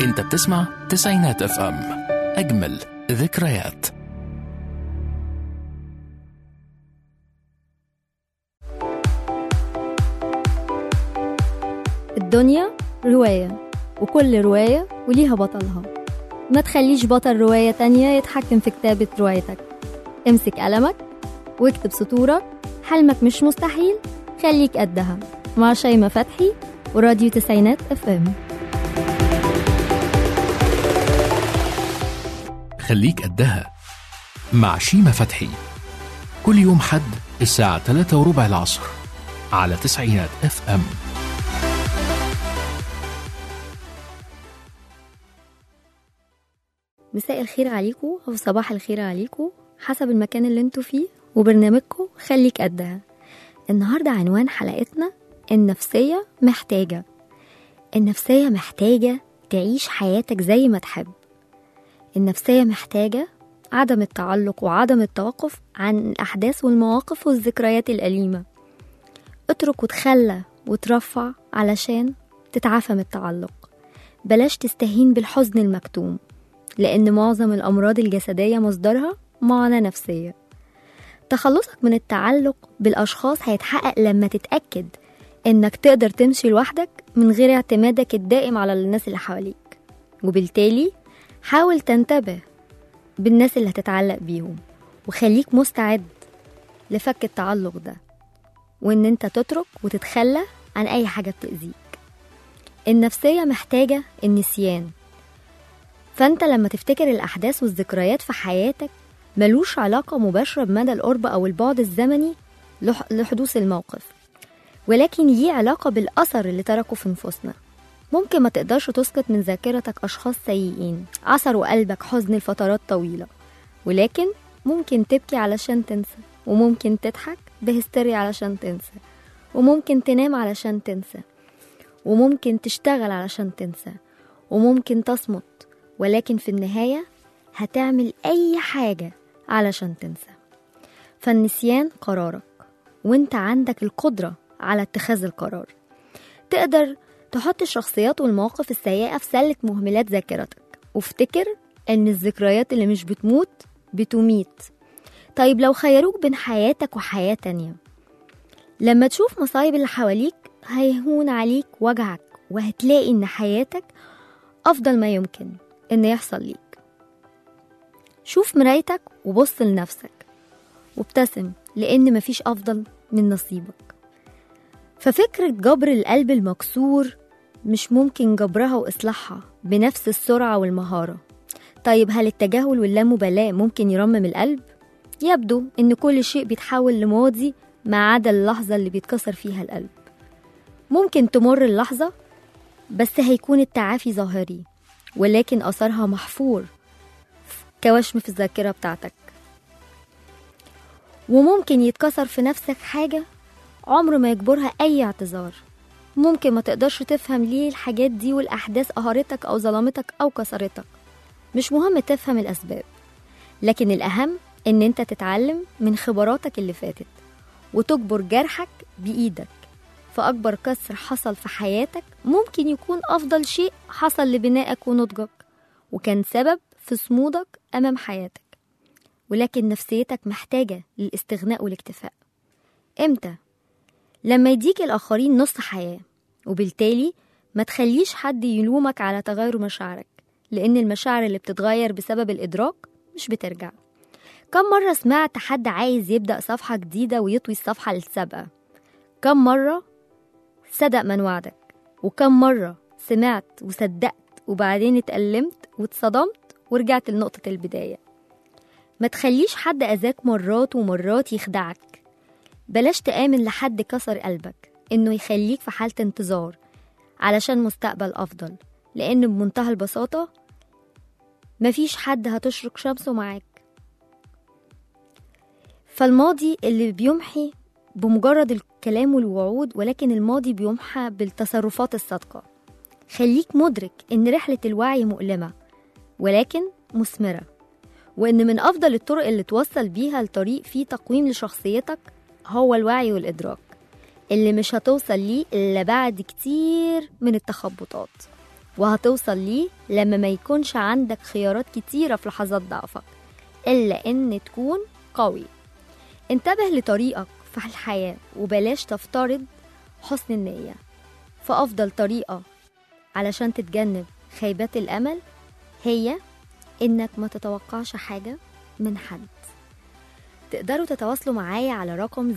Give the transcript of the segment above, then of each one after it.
انت بتسمع تسعينات اف ام اجمل ذكريات الدنيا رواية وكل رواية وليها بطلها ما تخليش بطل رواية تانية يتحكم في كتابة روايتك امسك قلمك واكتب سطورك حلمك مش مستحيل خليك قدها مع شيماء فتحي وراديو تسعينات اف ام خليك قدها مع شيماء فتحي كل يوم حد الساعة 3 وربع العصر على تسعينات اف ام مساء الخير عليكم أو صباح الخير عليكم حسب المكان اللي انتوا فيه وبرنامجكم خليك قدها النهاردة عنوان حلقتنا النفسية محتاجة النفسية محتاجة تعيش حياتك زي ما تحب النفسية محتاجة عدم التعلق وعدم التوقف عن الأحداث والمواقف والذكريات الأليمة اترك وتخلى وترفع علشان تتعافى من التعلق بلاش تستهين بالحزن المكتوم لأن معظم الأمراض الجسدية مصدرها معاناة نفسية تخلصك من التعلق بالأشخاص هيتحقق لما تتأكد إنك تقدر تمشي لوحدك من غير اعتمادك الدائم على الناس اللي حواليك وبالتالي حاول تنتبه بالناس اللي هتتعلق بيهم وخليك مستعد لفك التعلق ده وإن أنت تترك وتتخلى عن أي حاجة بتأذيك النفسية محتاجة النسيان فانت لما تفتكر الاحداث والذكريات في حياتك ملوش علاقه مباشره بمدى القرب او البعد الزمني لح- لحدوث الموقف ولكن ليه علاقه بالاثر اللي تركه في نفوسنا ممكن ما تقدرش تسقط من ذاكرتك اشخاص سيئين عصروا قلبك حزن لفترات طويله ولكن ممكن تبكي علشان تنسى وممكن تضحك بهستيريا علشان تنسى وممكن تنام علشان تنسى وممكن تشتغل علشان تنسى وممكن تصمت ولكن في النهاية هتعمل أي حاجة علشان تنسى فالنسيان قرارك وانت عندك القدرة على اتخاذ القرار تقدر تحط الشخصيات والمواقف السيئة في سلة مهملات ذاكرتك وافتكر ان الذكريات اللي مش بتموت بتميت طيب لو خيروك بين حياتك وحياة تانية لما تشوف مصايب اللي حواليك هيهون عليك وجعك وهتلاقي ان حياتك أفضل ما يمكن إن يحصل ليك شوف مرايتك وبص لنفسك وابتسم لأن مفيش أفضل من نصيبك ففكرة جبر القلب المكسور مش ممكن جبرها وإصلاحها بنفس السرعة والمهارة طيب هل التجاهل واللامبالاة ممكن يرمم القلب؟ يبدو إن كل شيء بيتحول لماضي ما عدا اللحظة اللي بيتكسر فيها القلب ممكن تمر اللحظة بس هيكون التعافي ظاهري ولكن أثرها محفور كوشم في الذاكرة بتاعتك وممكن يتكسر في نفسك حاجة عمر ما يجبرها أي اعتذار ممكن ما تقدرش تفهم ليه الحاجات دي والأحداث قهرتك أو ظلمتك أو كسرتك مش مهم تفهم الأسباب لكن الأهم إن أنت تتعلم من خبراتك اللي فاتت وتجبر جرحك بإيدك فأكبر كسر حصل في حياتك ممكن يكون أفضل شيء حصل لبنائك ونضجك وكان سبب في صمودك أمام حياتك ولكن نفسيتك محتاجة للاستغناء والاكتفاء إمتى؟ لما يديك الآخرين نص حياة وبالتالي ما تخليش حد يلومك على تغير مشاعرك لأن المشاعر اللي بتتغير بسبب الإدراك مش بترجع كم مرة سمعت حد عايز يبدأ صفحة جديدة ويطوي الصفحة السابقة كم مرة صدق من وعدك وكم مرة سمعت وصدقت وبعدين اتألمت واتصدمت ورجعت لنقطة البداية ما تخليش حد أذاك مرات ومرات يخدعك بلاش تآمن لحد كسر قلبك إنه يخليك في حالة انتظار علشان مستقبل أفضل لأن بمنتهى البساطة مفيش حد هتشرق شمسه معاك فالماضي اللي بيمحي بمجرد الكلام والوعود ولكن الماضي بيمحى بالتصرفات الصادقة خليك مدرك إن رحلة الوعي مؤلمة ولكن مثمرة وإن من أفضل الطرق اللي توصل بيها لطريق فيه تقويم لشخصيتك هو الوعي والإدراك اللي مش هتوصل ليه إلا بعد كتير من التخبطات وهتوصل ليه لما ما يكونش عندك خيارات كتيرة في لحظات ضعفك إلا إن تكون قوي انتبه لطريقك في الحياة وبلاش تفترض حسن النية فأفضل طريقة علشان تتجنب خيبات الأمل هي إنك ما تتوقعش حاجة من حد تقدروا تتواصلوا معايا على رقم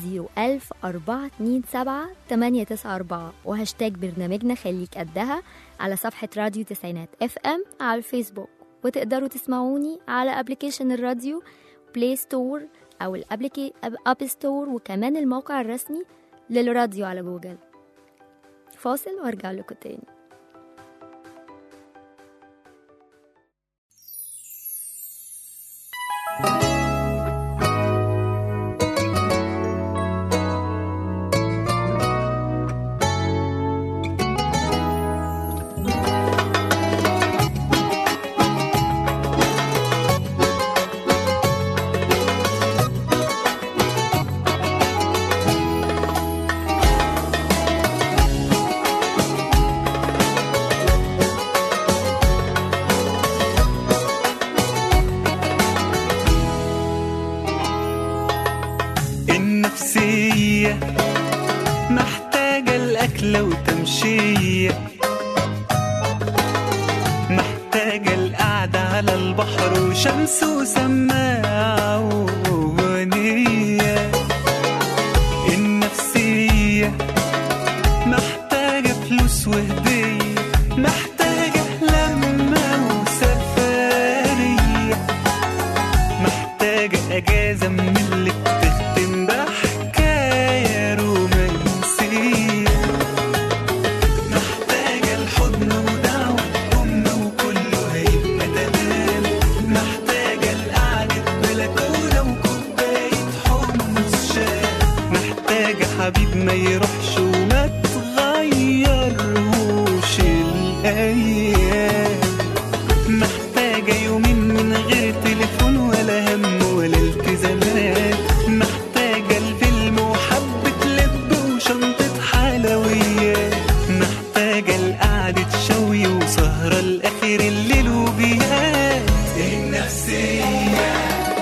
01427 وهاشتاج برنامجنا خليك قدها على صفحة راديو تسعينات اف ام على الفيسبوك وتقدروا تسمعوني على ابلكيشن الراديو بلاي ستور او الابليكي اب ستور وكمان الموقع الرسمي للراديو على جوجل فاصل وارجع لكم تاني النفسية محتاجة الأكلة وتمشية محتاجة القعدة على البحر وشمس وسماعة وأغنية النفسية محتاجة فلوس وهدية محتاجة لمة وسفرية محتاجة أجازة من اللي بتختم بحكاية رومانسية محتاجة الحضن ودعوة أمنا وكله هيبقى تمام محتاجة القعدة بلكونة وكوباية حمص شاي محتاجة حبيب ما يروحش وما تغيرهوش الأيام محتاجة يومين من غير تليفون ولا هم ولا التزامات محتاجة الفيلم وحبة لب وشنطة حلويات محتاجة القعدة شوي وسهرة لآخر الليل وبيات النفسية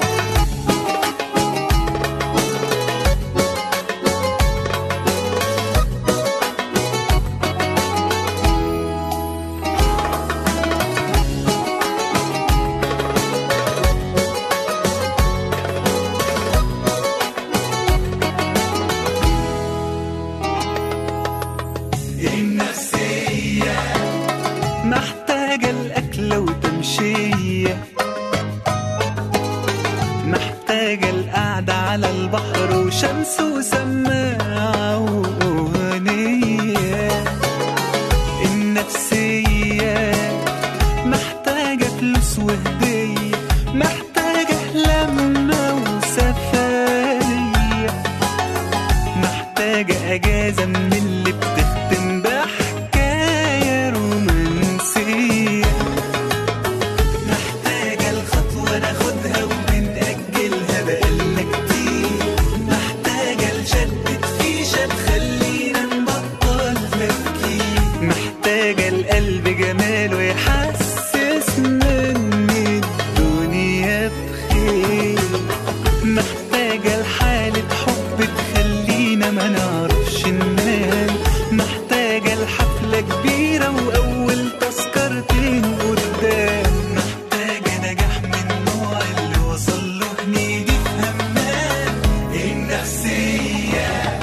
النفسية محتاجة الأكلة وتمشية محتاجة القعدة على البحر وشمس وسماعة وأغنية النفسية محتاجة فلوس وهدية محتاجة لمة وسفرية محتاجة أجازة من اللي بتختم بحكاية رومانسية محتاجة الخطوة ناخدها وبنأجلها بقالنا كتير محتاجة لشدة فيشة تخلينا نبطل تفكير محتاجة القلب جماله يحسسنا إن الدنيا بخير محتاجة لحالة حب تخلينا ما نعرفش ننام محتاجة لحفلة كبيرة وأول تذكرتين قدام محتاجة نجاح من النوع اللي وصل له هنيدي في همام النفسية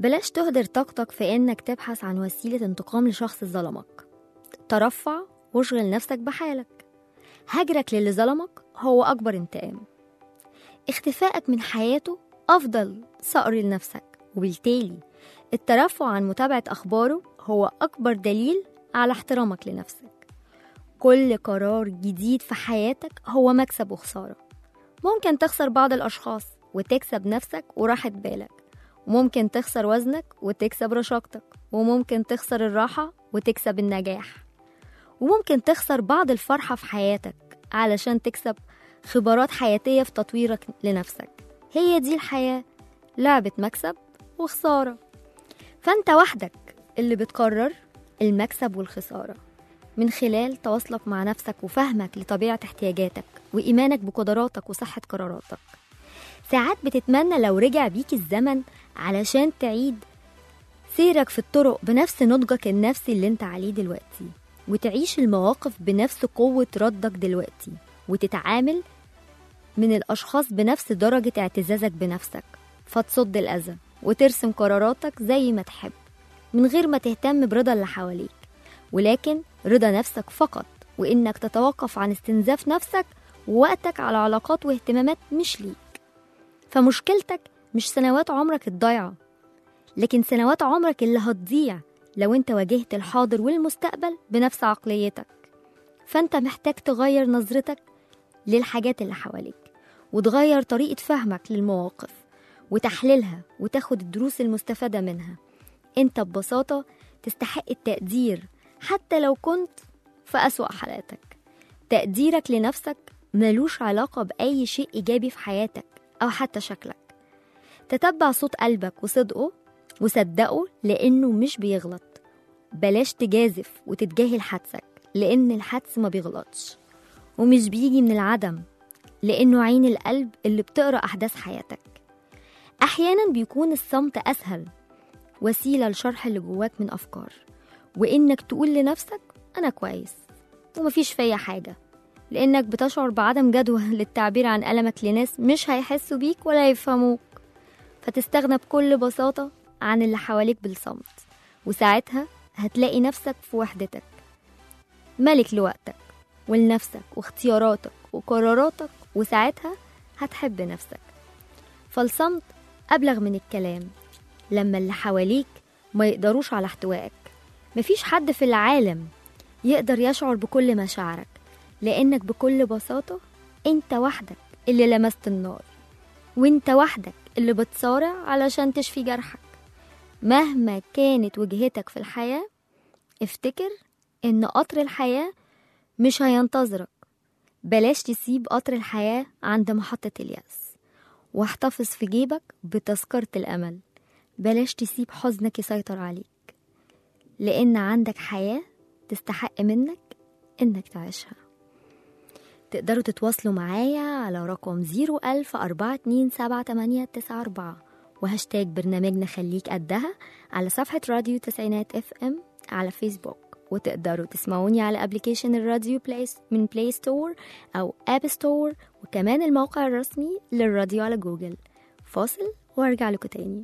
بلاش تهدر طاقتك في إنك تبحث عن وسيلة انتقام لشخص ظلمك ترفع واشغل نفسك بحالك هجرك للي ظلمك هو أكبر انتقام اختفائك من حياته أفضل صقر لنفسك وبالتالي الترفع عن متابعة أخباره هو أكبر دليل على احترامك لنفسك كل قرار جديد في حياتك هو مكسب وخسارة ممكن تخسر بعض الأشخاص وتكسب نفسك وراحة بالك وممكن تخسر وزنك وتكسب رشاقتك وممكن تخسر الراحة وتكسب النجاح وممكن تخسر بعض الفرحة في حياتك علشان تكسب خبرات حياتية في تطويرك لنفسك هي دي الحياة لعبة مكسب وخسارة فأنت وحدك اللي بتقرر المكسب والخسارة من خلال تواصلك مع نفسك وفهمك لطبيعة احتياجاتك وإيمانك بقدراتك وصحة قراراتك ساعات بتتمنى لو رجع بيك الزمن علشان تعيد سيرك في الطرق بنفس نضجك النفسي اللي انت عليه دلوقتي وتعيش المواقف بنفس قوة ردك دلوقتي وتتعامل من الأشخاص بنفس درجة اعتزازك بنفسك فتصد الأذى وترسم قراراتك زي ما تحب من غير ما تهتم برضا اللي حواليك ولكن رضا نفسك فقط وإنك تتوقف عن استنزاف نفسك ووقتك على علاقات واهتمامات مش ليك فمشكلتك مش سنوات عمرك الضايعة لكن سنوات عمرك اللي هتضيع لو انت واجهت الحاضر والمستقبل بنفس عقليتك فانت محتاج تغير نظرتك للحاجات اللي حواليك وتغير طريقة فهمك للمواقف وتحليلها وتاخد الدروس المستفادة منها انت ببساطة تستحق التقدير حتى لو كنت في أسوأ حالاتك تقديرك لنفسك ملوش علاقة بأي شيء إيجابي في حياتك أو حتى شكلك تتبع صوت قلبك وصدقه وصدقه لأنه مش بيغلط بلاش تجازف وتتجاهل حدسك لأن الحدس ما بيغلطش ومش بيجي من العدم لأنه عين القلب اللي بتقرأ أحداث حياتك أحيانا بيكون الصمت أسهل وسيلة لشرح اللي جواك من أفكار وإنك تقول لنفسك أنا كويس ومفيش فيا حاجة لأنك بتشعر بعدم جدوى للتعبير عن ألمك لناس مش هيحسوا بيك ولا يفهموك فتستغنى بكل بساطة عن اللي حواليك بالصمت وساعتها هتلاقي نفسك في وحدتك ملك لوقتك ولنفسك واختياراتك وقراراتك وساعتها هتحب نفسك فالصمت أبلغ من الكلام لما اللي حواليك ما يقدروش على احتوائك مفيش حد في العالم يقدر يشعر بكل مشاعرك لأنك بكل بساطة أنت وحدك اللي لمست النار وأنت وحدك اللي بتصارع علشان تشفي جرحك مهما كانت وجهتك في الحياة افتكر إن قطر الحياة مش هينتظرك بلاش تسيب قطر الحياة عند محطة اليأس واحتفظ في جيبك بتذكرة الأمل بلاش تسيب حزنك يسيطر عليك لأن عندك حياة تستحق منك إنك تعيشها تقدروا تتواصلوا معايا على رقم 010427894 وهاشتاج برنامجنا خليك قدها على صفحة راديو تسعينات اف ام على فيسبوك وتقدروا تسمعوني على ابلكيشن الراديو بلايس من بلاي ستور او اب ستور وكمان الموقع الرسمي للراديو على جوجل فاصل وارجع لكم تاني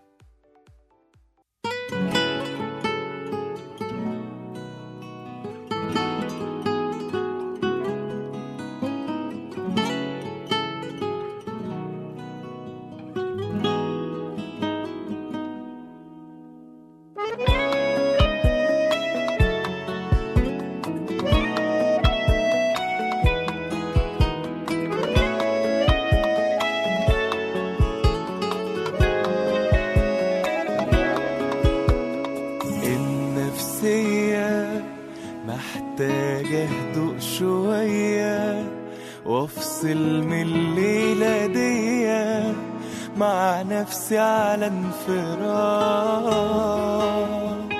النفسية محتاجة هدوء شوية وافصل من الليلة دي مع نفسي على انفراد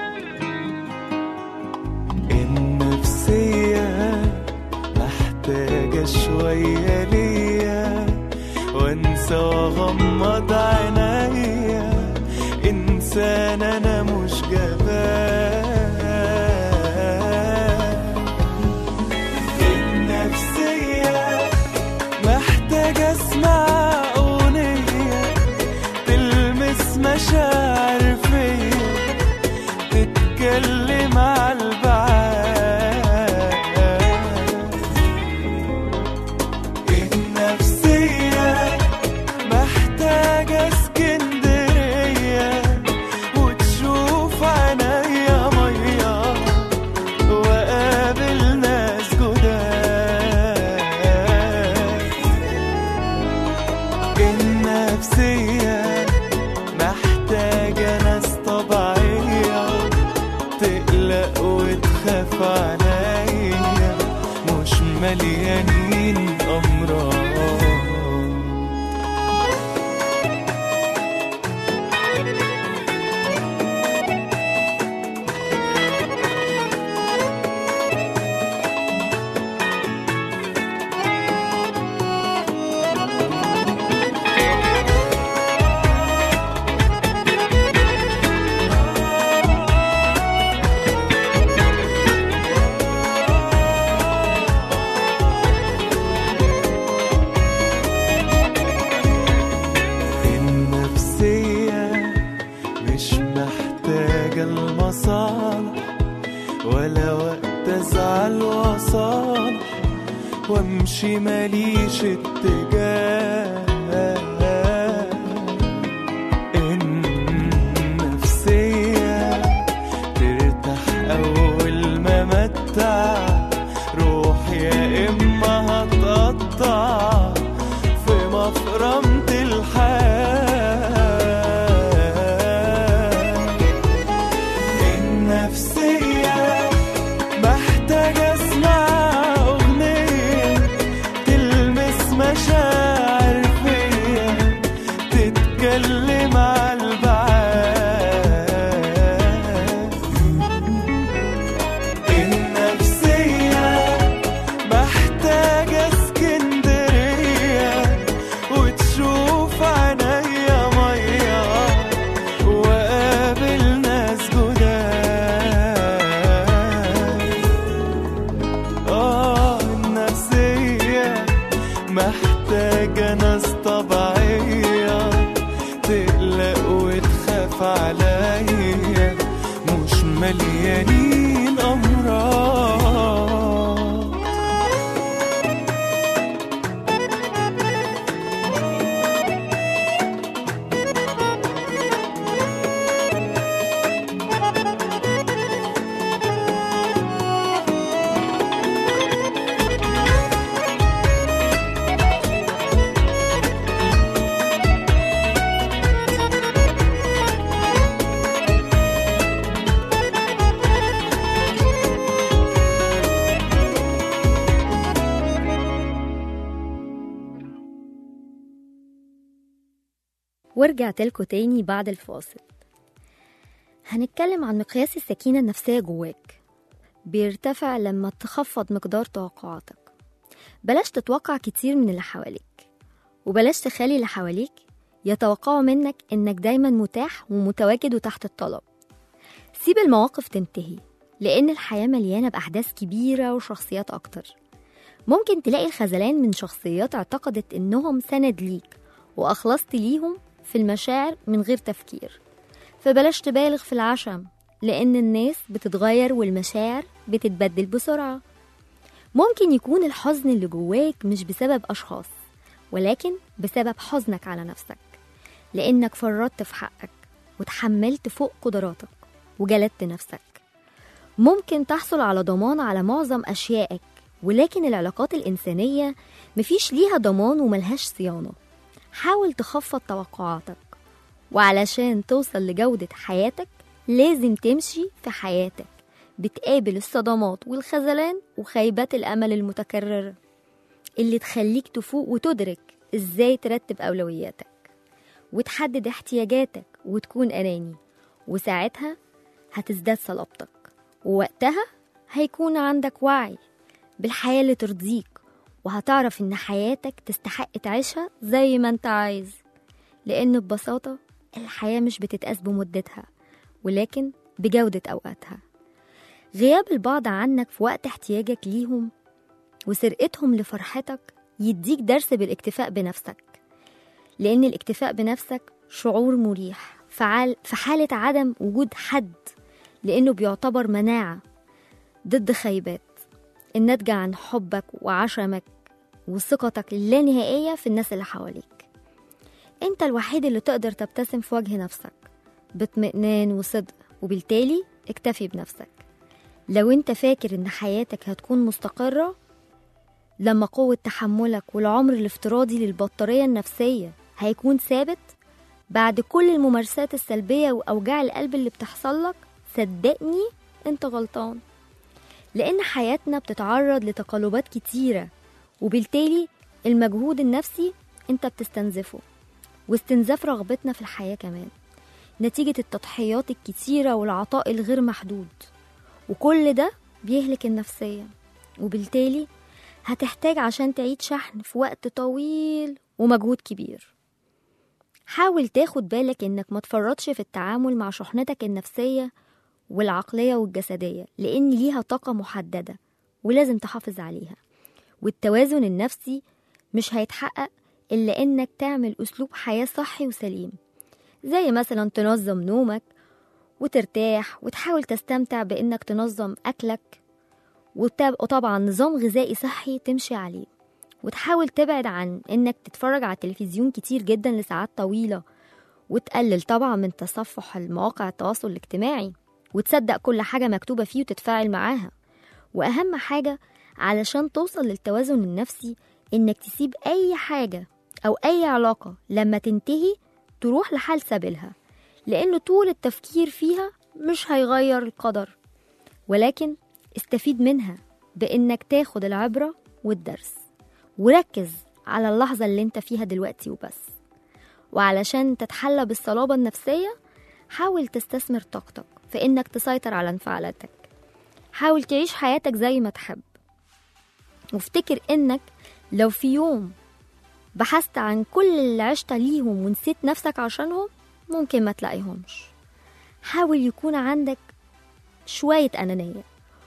النفسية محتاجة شوية ليا وانسى واغمض عينيا انسان انا مش جبان النفسية محتاج اسمع اغنية تلمس مشاعر اتصالح ولا وقت ازعل واصالح وامشي ماليش اتجاه النفسية ترتاح أول ما متع روح يا إما هتقطع في مفرمة الحياة النفسية محتاجة اسمع أغنية تلمس مشاعر فيا تتكلم على البعاد النفسية محتاجة اسكندرية وتشوف عينيا مية وقابل ناس جداد اه النفسية محتاجة ناس طبيعية تقلق وتخاف عليا مش مليانين أمراض ورجعت لكم تاني بعد الفاصل هنتكلم عن مقياس السكينة النفسية جواك بيرتفع لما تخفض مقدار توقعاتك بلاش تتوقع كتير من اللي حواليك وبلاش تخلي اللي حواليك يتوقعوا منك إنك دايما متاح ومتواجد وتحت الطلب سيب المواقف تنتهي لأن الحياة مليانة بأحداث كبيرة وشخصيات أكتر ممكن تلاقي الخذلان من شخصيات اعتقدت إنهم سند ليك وأخلصت ليهم في المشاعر من غير تفكير فبلاش تبالغ في العشم لأن الناس بتتغير والمشاعر بتتبدل بسرعة ممكن يكون الحزن اللي جواك مش بسبب أشخاص ولكن بسبب حزنك على نفسك لأنك فرطت في حقك وتحملت فوق قدراتك وجلدت نفسك ممكن تحصل على ضمان على معظم أشيائك ولكن العلاقات الإنسانية مفيش ليها ضمان وملهاش صيانة حاول تخفض توقعاتك وعلشان توصل لجودة حياتك لازم تمشي في حياتك بتقابل الصدمات والخذلان وخيبات الأمل المتكررة اللي تخليك تفوق وتدرك ازاي ترتب أولوياتك وتحدد احتياجاتك وتكون أناني وساعتها هتزداد صلابتك ووقتها هيكون عندك وعي بالحياة اللي ترضيك وهتعرف إن حياتك تستحق تعيشها زي ما أنت عايز لأن ببساطة الحياة مش بتتقاس بمدتها ولكن بجودة أوقاتها غياب البعض عنك في وقت احتياجك ليهم وسرقتهم لفرحتك يديك درس بالاكتفاء بنفسك لأن الاكتفاء بنفسك شعور مريح فعال في حالة عدم وجود حد لأنه بيعتبر مناعة ضد خيبات الناتجة عن حبك وعشمك وثقتك اللانهائية في الناس اللي حواليك انت الوحيد اللي تقدر تبتسم في وجه نفسك باطمئنان وصدق وبالتالي اكتفي بنفسك لو انت فاكر ان حياتك هتكون مستقرة لما قوة تحملك والعمر الافتراضي للبطارية النفسية هيكون ثابت بعد كل الممارسات السلبية وأوجاع القلب اللي بتحصل لك صدقني انت غلطان لأن حياتنا بتتعرض لتقلبات كتيرة وبالتالي المجهود النفسي انت بتستنزفه واستنزاف رغبتنا في الحياة كمان نتيجة التضحيات الكتيرة والعطاء الغير محدود وكل ده بيهلك النفسية وبالتالي هتحتاج عشان تعيد شحن في وقت طويل ومجهود كبير حاول تاخد بالك انك ما تفرطش في التعامل مع شحنتك النفسية والعقلية والجسدية لأن ليها طاقة محددة ولازم تحافظ عليها والتوازن النفسي مش هيتحقق إلا إنك تعمل أسلوب حياة صحي وسليم زي مثلا تنظم نومك وترتاح وتحاول تستمتع بإنك تنظم أكلك وتاب- وطبعا نظام غذائي صحي تمشي عليه وتحاول تبعد عن إنك تتفرج على التلفزيون كتير جدا لساعات طويلة وتقلل طبعا من تصفح المواقع التواصل الاجتماعي وتصدق كل حاجة مكتوبة فيه وتتفاعل معاها وأهم حاجة علشان توصل للتوازن النفسي إنك تسيب أي حاجة أو أي علاقة لما تنتهي تروح لحال سبيلها لأن طول التفكير فيها مش هيغير القدر ولكن استفيد منها بإنك تاخد العبرة والدرس وركز على اللحظة اللي انت فيها دلوقتي وبس وعلشان تتحلى بالصلابة النفسية حاول تستثمر طاقتك في إنك تسيطر على انفعالاتك حاول تعيش حياتك زي ما تحب وافتكر إنك لو في يوم بحثت عن كل اللي عشت ليهم ونسيت نفسك عشانهم ممكن ما تلاقيهمش حاول يكون عندك شوية أنانية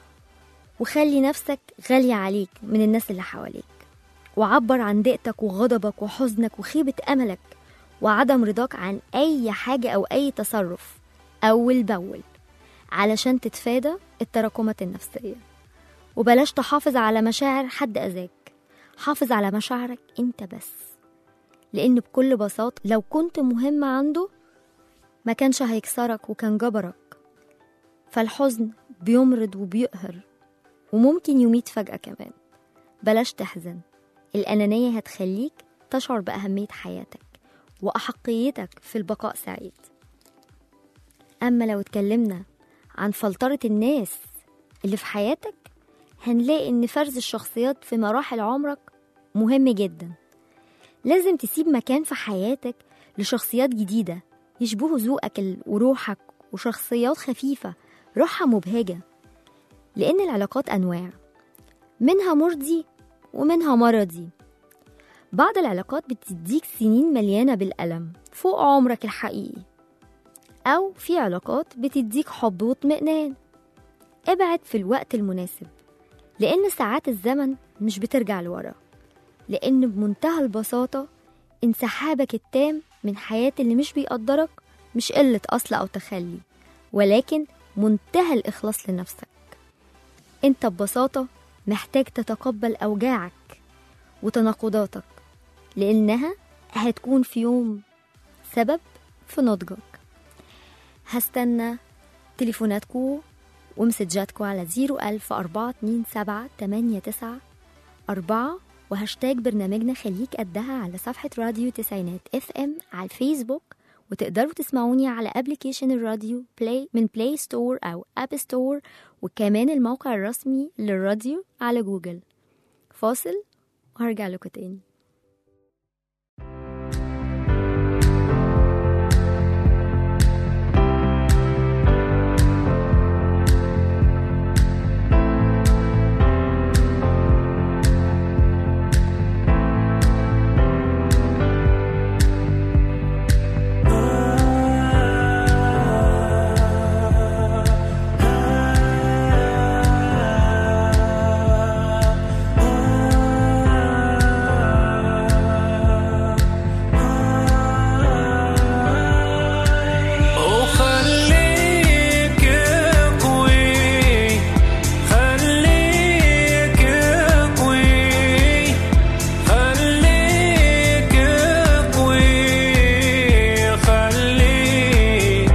وخلي نفسك غالية عليك من الناس اللي حواليك وعبر عن ضيقتك وغضبك وحزنك وخيبة أملك وعدم رضاك عن أي حاجة أو أي تصرف أول بأول علشان تتفادى التراكمات النفسية وبلاش تحافظ على مشاعر حد أذاك حافظ على مشاعرك أنت بس لأن بكل بساطة لو كنت مهم عنده ما كانش هيكسرك وكان جبرك فالحزن بيمرض وبيقهر وممكن يميت فجأة كمان بلاش تحزن الأنانية هتخليك تشعر بأهمية حياتك وأحقيتك في البقاء سعيد أما لو اتكلمنا عن فلترة الناس اللي في حياتك هنلاقي إن فرز الشخصيات في مراحل عمرك مهم جدا لازم تسيب مكان في حياتك لشخصيات جديدة يشبهوا ذوقك ال- وروحك وشخصيات خفيفة روحها مبهجة لأن العلاقات أنواع منها مرضي ومنها مرضي بعض العلاقات بتديك سنين مليانة بالألم فوق عمرك الحقيقي أو في علاقات بتديك حب واطمئنان ابعد في الوقت المناسب لأن ساعات الزمن مش بترجع لورا لأن بمنتهى البساطة انسحابك التام من حياة اللي مش بيقدرك مش قلة أصل أو تخلي ولكن منتهى الإخلاص لنفسك انت ببساطة محتاج تتقبل أوجاعك وتناقضاتك لأنها هتكون في يوم سبب في نضجك هستنى تليفوناتكو ومسجاتكو على زيرو ألف أربعة اتنين سبعة تمانية تسعة أربعة وهاشتاج برنامجنا خليك قدها على صفحة راديو تسعينات اف ام على الفيسبوك وتقدروا تسمعوني على ابلكيشن الراديو بلاي من بلاي ستور أو اب ستور وكمان الموقع الرسمي للراديو على جوجل فاصل وهرجع لكم تاني وخليك قوي خليك قوي خليك قوي خليك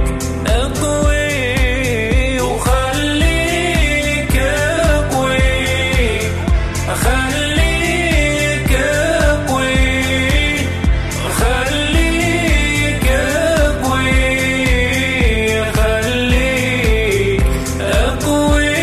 قوي وخليك قوي خليك قوي خليك قوي خليك قوي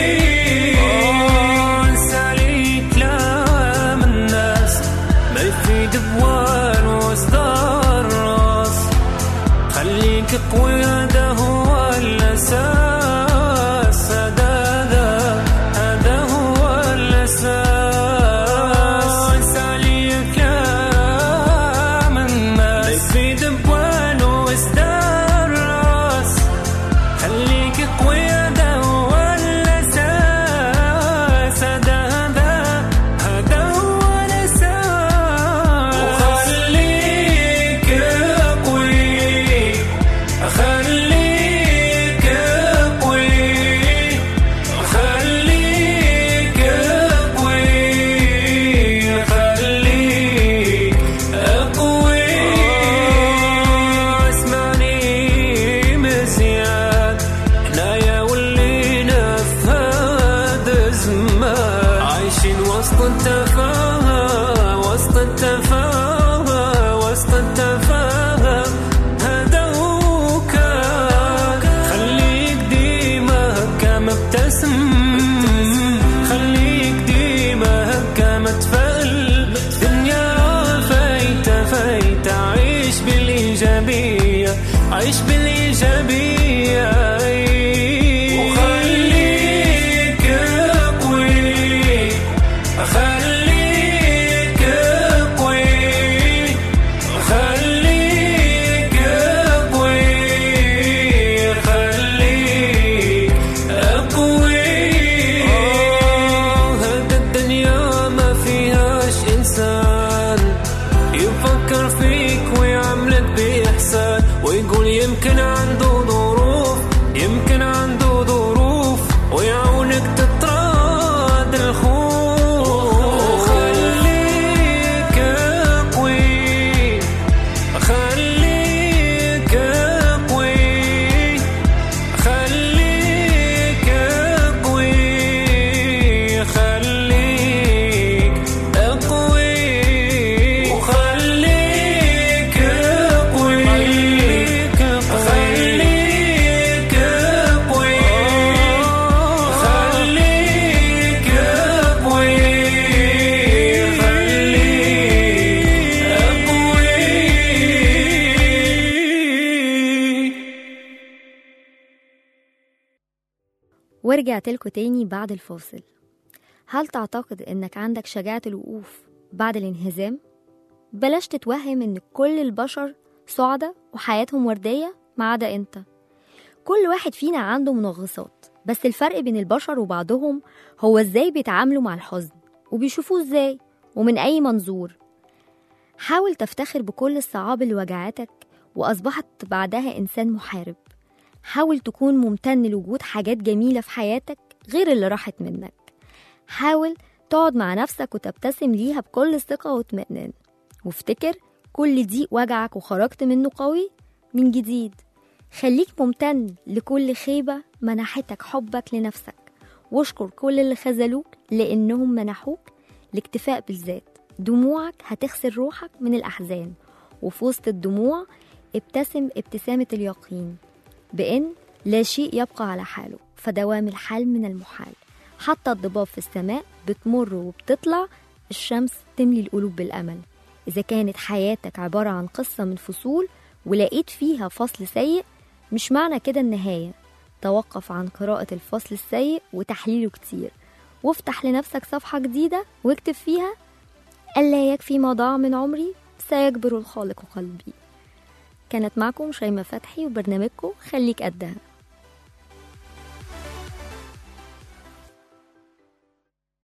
انسى كلام الناس ما يفيد بوال وصدار راس خليك قوي هذا هو الاساس هذا هذا هذا هو الاساس انسى كلام الناس ما يفيد بوال وصدار راس خليك قوي هذا هو الأساس هذا هذا هذا هو الأساس وخليك قوي خليك عيش بالإيجابية وخليك قوي خليك قوي خليك قوي خليك قوي هذا الدنيا ما فيهاش إنسان يفكر فيك ويعملك بإحسان ويقول يمكن عنده ظروف يمكن عنده ظروف ويعاونك تطرد الخوف خليك قوي خليك قوي خليك قوي خليك قوي وخليك قوي خليك قوي خليك قوي خليك قوي ورجعت لكم تاني بعد الفاصل هل تعتقد انك عندك شجاعة الوقوف بعد الانهزام؟ بلاش تتوهم ان كل البشر سعداء وحياتهم وردية ما عدا انت كل واحد فينا عنده منغصات بس الفرق بين البشر وبعضهم هو ازاي بيتعاملوا مع الحزن وبيشوفوه ازاي ومن اي منظور حاول تفتخر بكل الصعاب اللي وجعتك وأصبحت بعدها إنسان محارب حاول تكون ممتن لوجود حاجات جميلة في حياتك غير اللي راحت منك حاول تقعد مع نفسك وتبتسم ليها بكل ثقة واطمئنان وافتكر كل ضيق وجعك وخرجت منه قوي من جديد خليك ممتن لكل خيبة منحتك حبك لنفسك واشكر كل اللي خذلوك لأنهم منحوك الاكتفاء بالذات دموعك هتغسل روحك من الأحزان وفي وسط الدموع ابتسم ابتسامة اليقين بأن لا شيء يبقى على حاله فدوام الحال من المحال حتى الضباب في السماء بتمر وبتطلع الشمس تملي القلوب بالأمل إذا كانت حياتك عبارة عن قصة من فصول ولقيت فيها فصل سيء مش معنى كده النهاية توقف عن قراءة الفصل السيء وتحليله كتير وافتح لنفسك صفحة جديدة واكتب فيها ألا يكفي ما ضاع من عمري سيجبر الخالق قلبي كانت معكم شيماء فتحي وبرنامجكم خليك قدها